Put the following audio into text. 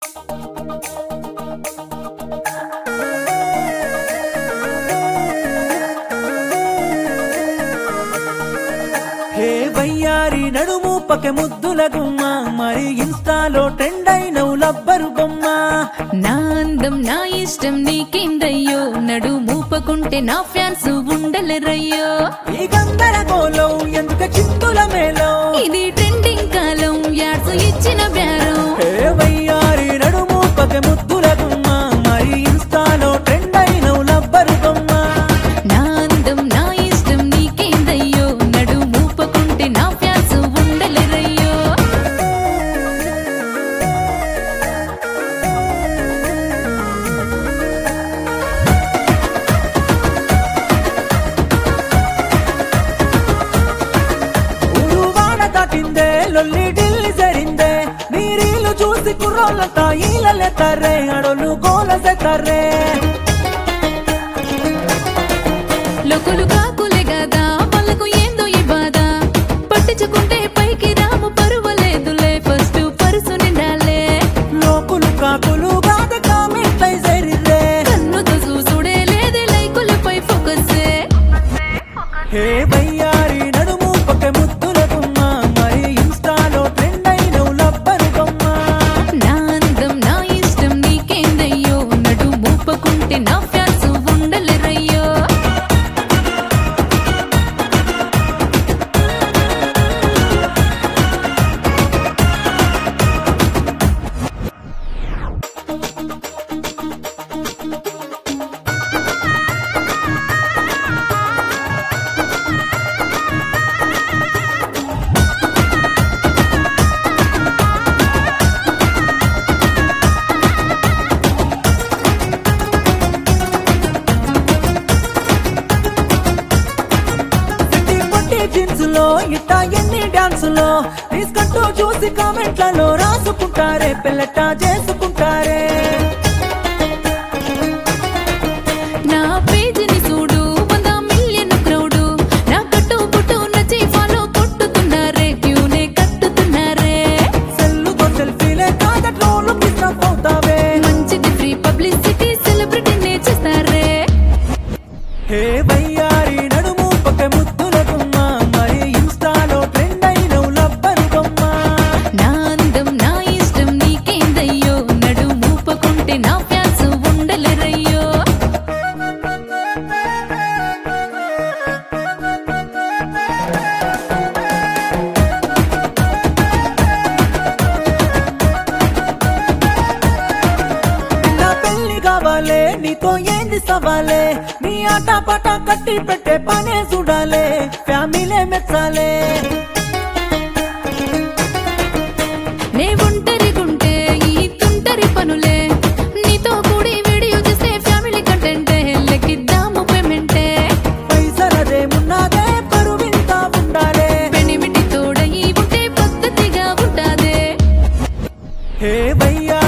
హే వయ్యారి నడుము పకె ముద్దుల గుమ్మ మరి ఇన్స్టాలో ట్రెండ్ అయినవు లబ్బరు బొమ్మ నా అందం నా ఇష్టం నీకేందయ్యో నడు మూపకుంటే నా ఫ్యాన్స్ ఉండలేరయ్యో ఈ గందరగోళం ఎందుక చిందుల మేలో ఇది ట్రెండింగ్ కాలం యాడ్స్ ఇచ్చిన బేరం హే వయ్యారి నడుము పకె ముద్దుల గుమ్మ మరి ఇన్స్టాలో ట్రెండ్ అయినవు లబ్బరు బొమ్మ నా అందం నా ఇష్టం నీకేందయ్యో నడు మూపకుంటే నా ఫ్యాన్స్ ఉండలేరయ్యో ఊరు వాడ దాటిందే లొల్లి ఢిల్లీ సరిందే నీరీలు చూసి కుర్రోళ్ళంతా ఈలలెత్తారే అడోలు గోలసెత్తారే లోకులు కాకులే గదా వాళ్ళకు ఏందో ఈ బాధ పట్టించుకుంటే పైకి రాము పరువలేదులే ఫస్ట్ పరుసు నిండాలే లోకులు కాకులు గాద కామెంట్లై సరిరే కన్నుతో చూసుడే లేదే లైకులపై ఫోకస్సే హే వయ్యారి నడుము పక్క ముద్దుల గుమ్మ మరి ఇన్స్టాలో ట్రెండ్ అయినవు లబ్బరు బొమ్మ నా అందం నా ఇష్టం నీకేందయ్యో నడు మూపకుంటే నా ఫ్యాన్స్ ఉండలేరయ్యో సిటీ పొట్టి జీన్స్ లో ఇట్టా ఎన్ని డాన్స్ లో తీసుకుంటూ చూసి కామెంట్లలో రాసుకుంటారే పిల్లట చేసుకుంటారే నా పేజీని చూడు వంద మిలియన్ క్రౌడు నా కట్టు పుట్టు నచ్చి ఫాలో కొట్టుతున్నారే క్యూనే కట్టుతున్నారే సెల్లుతో సెల్ఫీలే కాదట్లోలు మిస్టప్ అవుతావే మంచిది ఫ్రీ పబ్లిసిటీ సెలబ్రిటీనే చేస్తారే హే వయ్యారి నడుము పక్క ముద్దుల గుమ్మ మరి ఇన్స్టాలో ట్రెండ్ అయినవు లబ్బరు బొమ్మ నా అందం నా ఇష్టం నీకేందయ్యో నడు మూపకుంటే నా ఫ్యాన్స్ ఉండలేరయ్యో నా పెళ్లి కావాలే నీతో ఏంది సవాలే నీ ఆట పాట కట్టి పెట్టే పనే చూడాలే ఫ్యామిలీ మెచ్చాలే నే ఒంటరిగుంటే ఈ తుంటరి పనులే నీతో కూడి వీడియో చేస్తే ఫ్యామిలీ కంటెంటే లెక్కిద్దాము పేమెంటే పైసలదేమున్నదే పరువింతా ఉండాలే పెనిమిటి తోడయి ఉంటే పద్ధతిగా ఉంటాదే హే వయ్యా